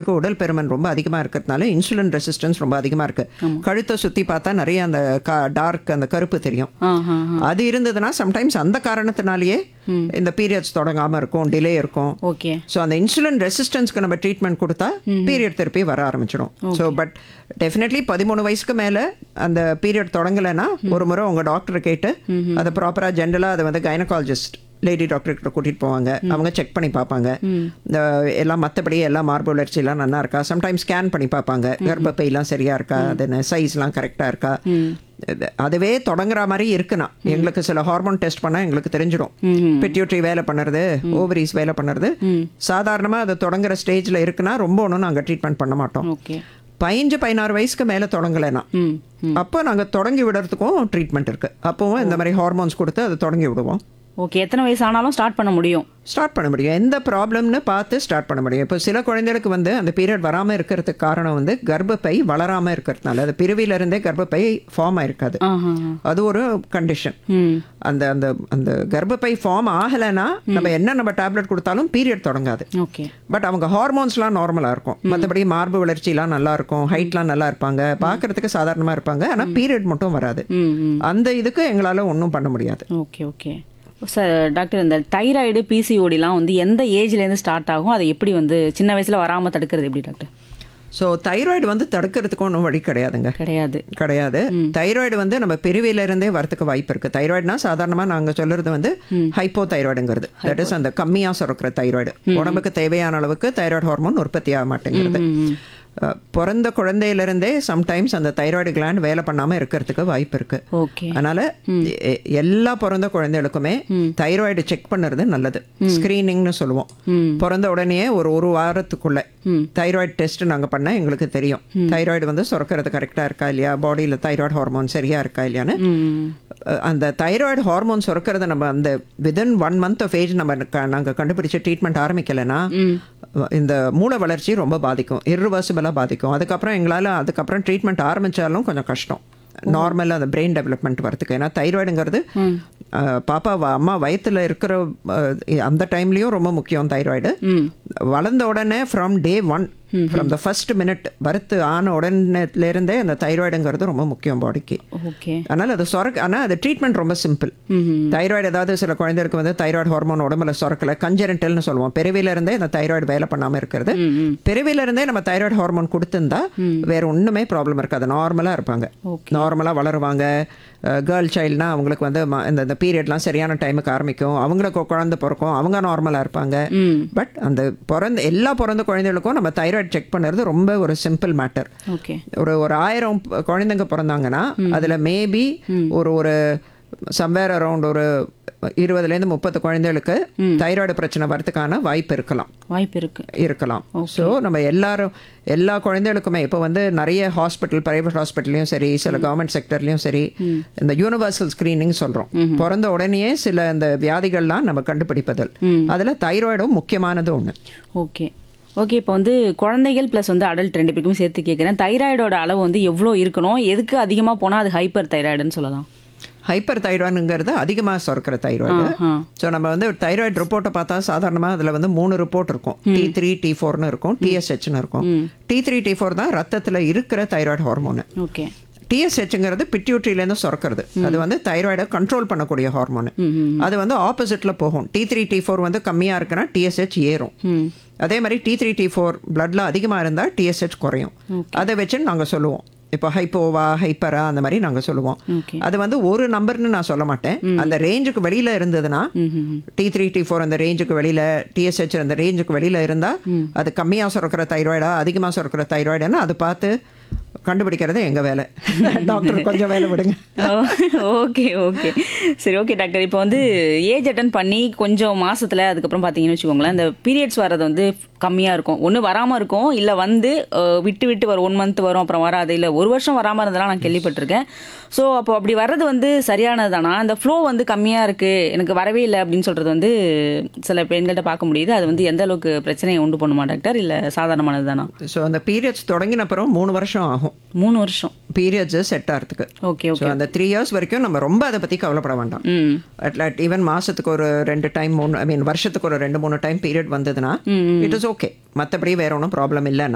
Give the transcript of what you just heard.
பேருக்கு உடல் பெருமன் ரொம்ப அதிகமாக இருக்கிறதுனால இன்சுலின் ரெசிஸ்டன்ஸ் ரொம்ப அதிகமாக இருக்கு கழுத்தை சுற்றி பார்த்தா நிறைய அந்த டார்க் அந்த கருப்பு தெரியும் ஆஹா அது இருந்ததுன்னா சம்டைம்ஸ் அந்த காரணத்தினாலேயே இந்த பீரியட்ஸ் தொடங்காமல் இருக்கும் டிலே இருக்கும் ஓகே ஸோ அந்த இன்சுலின் ரெசிஸ்டன்ஸ்க்கு நம்ம ட்ரீட்மெண்ட் கொடுத்தா பீரியட் திருப்பி வர ஆரம்பிச்சிடும் ஸோ பட் டெஃபினெட்லி பதிமூணு வயசுக்கு மேலே அந்த பீரியட் தொடங்கலைன்னா ஒரு முறை உங்கள் டாக்டரை கேட்டு அதை ப்ராப்பராக ஜென்ரலாக அதை வந்து கைனகாலஜிஸ்ட் லேடி டாக்டர் கிட்ட கூட்டிகிட்டு போவாங்க அவங்க செக் பண்ணி பார்ப்பாங்க இந்த எல்லாம் மற்றபடி எல்லாம் மார்பு வளர்ச்சி எல்லாம் நல்லா இருக்கா சம்டைம்ஸ் ஸ்கேன் பண்ணி பார்ப்பாங்க கர்ப்பப்பையெல்லாம் சரியா இருக்கா அது சைஸ்லாம் கரெக்டாக இருக்கா இது- அதுவே தொடங்குற மாதிரி இருக்குன்னா எங்களுக்கு சில ஹார்மோன் டெஸ்ட் பண்ணால் எங்களுக்கு தெரிஞ்சிடும் பெட்யூட்ரி வேலை பண்ணுறது ஓவரிஸ் வேலை பண்ணுறது சாதாரணமாக அது தொடங்குற ஸ்டேஜில் இருக்குன்னா ரொம்ப ஒன்றும் நாங்கள் ட்ரீட்மெண்ட் பண்ண மாட்டோம் ஓகே பதினஞ்சு பதினாறு வயசுக்கு மேலே தொடங்கலைன்னா ம் அப்போ நாங்கள் தொடங்கி விடுறதுக்கும் ட்ரீட்மெண்ட் இருக்குது அப்போவும் இந்த மாதிரி ஹார்மோன்ஸ் கொடுத்து அதை தொடங்கி விடுவோம் ஓகே எத்தனை வயசு ஆனாலும் ஸ்டார்ட் பண்ண முடியும் ஸ்டார்ட் பண்ண முடியும் எந்த ப்ராப்ளம்னு பார்த்து ஸ்டார்ட் பண்ண முடியும் இப்போ சில குழந்தைகளுக்கு வந்து அந்த பீரியட் வராமல் இருக்கிறதுக்கு காரணம் வந்து கர்ப்பப்பை வளராமல் இருக்கிறதுனால அது பிறவியிலிருந்தே கர்ப்பப்பை ஃபார்ம் ஆயிருக்காது ஆஹா அது ஒரு கண்டிஷன் ம் அந்த அந்த அந்த கர்ப்பப்பை ஃபார்ம் ஆகலைன்னா நம்ம என்ன நம்ம டேப்லெட் கொடுத்தாலும் பீரியட் தொடங்காது ஓகே பட் அவங்க ஹார்மோன்ஸ்லாம் நார்மலாக இருக்கும் மற்றபடி மார்பு வளர்ச்சிலாம் நல்லா இருக்கும் ஹைட்லாம் நல்லா இருப்பாங்க பார்க்கறதுக்கு சாதாரணமாக இருப்பாங்க ஆனால் பீரியட் மட்டும் வராது ம் ம் அந்த இதுக்கு எங்களால் ஒன்றும் பண்ண முடியாது ஓகே ஓகே சார் டாக்டர் இந்த தைராய்டு பிசிஓடிலாம் வந்து எந்த ஏஜ்லேருந்து ஸ்டார்ட் ஆகும் அதை எப்படி வந்து சின்ன வயசில் வராமல் தடுக்கிறது எப்படி டாக்டர் ஸோ தைராய்டு வந்து தடுக்கிறதுக்கு ஒன்றும் வழி கிடையாதுங்க கிடையாது கிடையாது தைராய்டு வந்து நம்ம பிரிவில இருந்தே வரத்துக்கு வாய்ப்பு இருக்கு தைராய்டுனா சாதாரணமா நாங்க சொல்றது வந்து ஹைப்போ தைராய்டுங்கிறது தட் இஸ் அந்த கம்மியா சுரக்கிற தைராய்டு உடம்புக்கு தேவையான அளவுக்கு தைராய்டு ஹார்மோன் உற்பத்தி ஆக மாட்டேங்கிறது அஹ், பிறந்த குழந்தையிலிருந்தே சம்டைம்ஸ் அந்த தைராய்டு கிளாண்ட் வேலை பண்ணாம இருக்கிறதுக்கு வாய்ப்பு இருக்கு ஓகே அதனால எ- எல்லா பிறந்த குழந்தைகளுக்குமே தைராய்டு செக் பண்ணுறது நல்லது ஸ்கிரீனிங்னு சொல்லுவோம் பிறந்த உடனே ஒரு ஒரு வாரத்துக்குள்ள தைராய்டு டெஸ்ட் நாங்க பண்ண எங்களுக்கு தெரியும் தைராய்டு வந்து சுரக்கிறது கரெக்டா இருக்கா இல்லையா பாடியில தைராய்டு ஹார்மோன் சரியா இருக்கா இல்லையான்னு ம் அஹ் அந்த தைராய்டு ஹார்மோன் சுரக்கிறத நம்ம அந்த within one month of age நம்ம க- நாங்க கண்டுபிடிச்ச ட்ரீட்மெண்ட் ஆரம்பிக்கலைன்னா இந்த மூளை வளர்ச்சி ரொம்ப பாதிக்கும் இர்ரிவர்சிபிளாக பாதிக்கும் அதுக்கப்புறம் எங்களால் அதுக்கப்புறம் ட்ரீட்மெண்ட் ஆரம்பிச்சாலும் கொஞ்சம் கஷ்டம் நார்மலாக அந்த பிரெயின் டெவலப்மெண்ட் வரதுக்கு ஏன்னா தைராய்டுங்கிறது அஹ், பாப்பா வ- அம்மா வயித்துல இருக்கிற அஹ், அந்த டைம்லேயும் ரொம்ப முக்கியம் தைராய்டு வளர்ந்த உடனே from day one from the first minute பருத்து ஆன உடனேலேருந்தே அந்த தைராய்டுங்கிறது ரொம்ப முக்கியம் பாடிக்கு ஓகே அதனால் அது சுரக்க ஆனால் அது ட்ரீட்மெண்ட் ரொம்ப சிம்பிள் தைராய்டு ஏதாவது சில குழந்தைகளுக்கு வந்து தைராய்டு ஹார்மோன் உடம்புல சுரக்கல கஞ்சரண்டல்னு சொல்லுவோம் பிறவில இருந்தே இந்த தைராய்டு வேலை பண்ணாமல் இருக்கிறது பிறவில இருந்தே நம்ம தைராய்டு ஹார்மோன் கொடுத்திருந்தா வேற ஒன்றுமே ப்ராப்ளம் இருக்காது நார்மலாக இருப்பாங்க நார்மலாக வளருவாங்க கேர்ள் சைல்டுனா அவங்களுக்கு வந்து ம- இந்த இந்த பீரியட்லாம் சரியான டைமுக்கு ஆரம்பிக்கும் அவங்களுக்கு குழந்தை பிறக்கும் அவங்க நார்மலாக இருப்பாங்க பட் அந்த பிறந்த எல்லா பிறந்த குழந்தைகளுக்கும் நம்ம தைராய்டு செக் பண்ணுறது ரொம்ப ஒரு சிம்பிள் மேட்டர் ஓகே ஒரு ஒரு ஆயிரம் ப- குழந்தைங்க பிறந்தாங்கன்னா அதுல மேபி ஒரு ஒரு சம்வேர் அரவுண்ட் ஒரு இருபதுலேருந்து முப்பது குழந்தைகளுக்கு தைராய்டு பிரச்சனை வரதுக்கான வாய்ப்பு இருக்கலாம் வாய்ப்பு இருக்கு இருக்கலாம் ஸோ நம்ம எல்லாரும் எல்லா குழந்தைகளுக்குமே இப்போ வந்து நிறைய ஹாஸ்பிட்டல் பிரைவேட் ஹாஸ்பிட்டல்லையும் சரி சில கவர்மெண்ட் செக்டர்லையும் சரி இந்த யூனிவர்சல் ஸ்க்ரீனிங் சொல்கிறோம் பிறந்த உடனேயே சில இந்த வியாதிகள்லாம் நம்ம கண்டுபிடிப்பதில் அதில் தைராய்டும் முக்கியமானது ஒன்று ஓகே ஓகே இப்போ வந்து குழந்தைகள் ப்ளஸ் வந்து அடல்ட் ரெண்டு பேருக்கும் சேர்த்து கேட்குறேன் தைராய்டோட அளவு வந்து எவ்வளோ இருக்கணும் எதுக்கு அதிகமாக போனால் அது ஹைப்பர் தைராய்டுன்னு சொல்லலாம் ஹைப்பர் தைராய்டுங்கிறது அதிகமாக சுரக்கிற தைராய்டு ஆஹா. ஸோ நம்ம வந்து தைராய்டு ரிப்போர்ட்டை பார்த்தா சாதாரணமாக அதில் வந்து மூணு ரிப்போர்ட் இருக்கும் டி த்ரீ டி ஃபோர்னு இருக்கும் டிஎஸ்ஹெச்னு இருக்கும் டி த்ரீ டி ஃபோர் தான் ரத்தத்தில் இருக்கிற தைராய்டு ஹார்மோனு ஓகே டிஎஸ்ஹெச்ங்கிறது பிட்யூட்ரியிலேருந்து சுரக்கிறது அது வந்து தைராய்டை கண்ட்ரோல் பண்ணக்கூடிய ஹார்மோனு அது வந்து ஆப்போசிட்டில் போகும் டி த்ரீ டி ஃபோர் வந்து கம்மியாக இருக்குன்னா டிஎஸ்ஹெச் ஏறும் அதே மாதிரி டி த்ரீ டி ஃபோர் பிளட்ல அதிகமாக இருந்தால் டிஎஸ்ஹெச் குறையும் அதை வச்சு நாங்கள் சொல்லுவோம் இப்போ ஹைப்போவா ஹைப்பரா அந்த மாதிரி நாங்கள் சொல்லுவோம் ஓகே அது வந்து ஒரு நம்பர்னு நான் சொல்ல மாட்டேன் அந்த ரேஞ்சுக்கு வெளியில இருந்ததுன்னா டி த்ரீ டி ஃபோர் அந்த ரேஞ்சுக்கு வெளியில டிஎஸ்ஹெச் அந்த ரேஞ்சுக்கு வெளியில இருந்தா அது கம்மியா சுரக்கிற தைராய்டா அதிகமா சுரக்கிற தைராய்டுன்னு அது பார்த்து கண்டுபிடிக்கிறது எங்க வேலை டாக்டர் கொஞ்சம் வேலை விடுங்க ஓகே ஓகே சரி ஓகே டாக்டர் இப்போ வந்து ஏஜ் அட்டன் பண்ணி கொஞ்சம் மாசத்துல அதுக்கப்புறம் பார்த்தீங்கன்னு வச்சுக்கோங்களேன் இந்த பீரியட்ஸ் வர்றது வந்து கம்மியாக இருக்கும் ஒன்று வராமல் இருக்கும் இல்லை வந்து அஹ், விட்டு விட்டு வரும் ஒன் மந்த் வரும் அப்புறம் வராது இல்லை ஒரு வருஷம் வராமல் இருந்தெல்லாம் நான் கேள்விப்பட்டிருக்கேன் ஸோ அப்போ அப்படி வர்றது வந்து சரியானது தானா அந்த ஃப்ளோ வந்து கம்மியாக இருக்குது எனக்கு வரவே இல்லை அப்படின்னு சொல்கிறது வந்து சில பெண்கள்கிட்ட பார்க்க முடியுது அது வந்து எந்த அளவுக்கு பிரச்சனையை உண்டு பண்ணுமா டாக்டர் இல்லை சாதாரணமானது தானா ஸோ அந்த பீரியட்ஸ் தொடங்கின அப்புறம் மூணு வருஷம் ஆகும் மூணு வருஷம் பீரியட்ஸ் செட் ஆகிறதுக்கு ஓகே ஸோ ஓகே அந்த த்ரீ இயர்ஸ் வரைக்கும் நம்ம ரொம்ப அதை பற்றி கவலைப்பட வேண்டாம் ம் அட்லாட் ஈவன் மாசத்துக்கு ஒரு ரெண்டு டைம் மூணு ஐ மீன் வருஷத்துக்கு ஒரு ரெண்டு மூணு டைம் பீரியட் வந்ததுன்னா இட் இஸ் ஓகே மற்றபடி வேற ஒன்றும் ப்ராப்ளம் இல்லைன்னா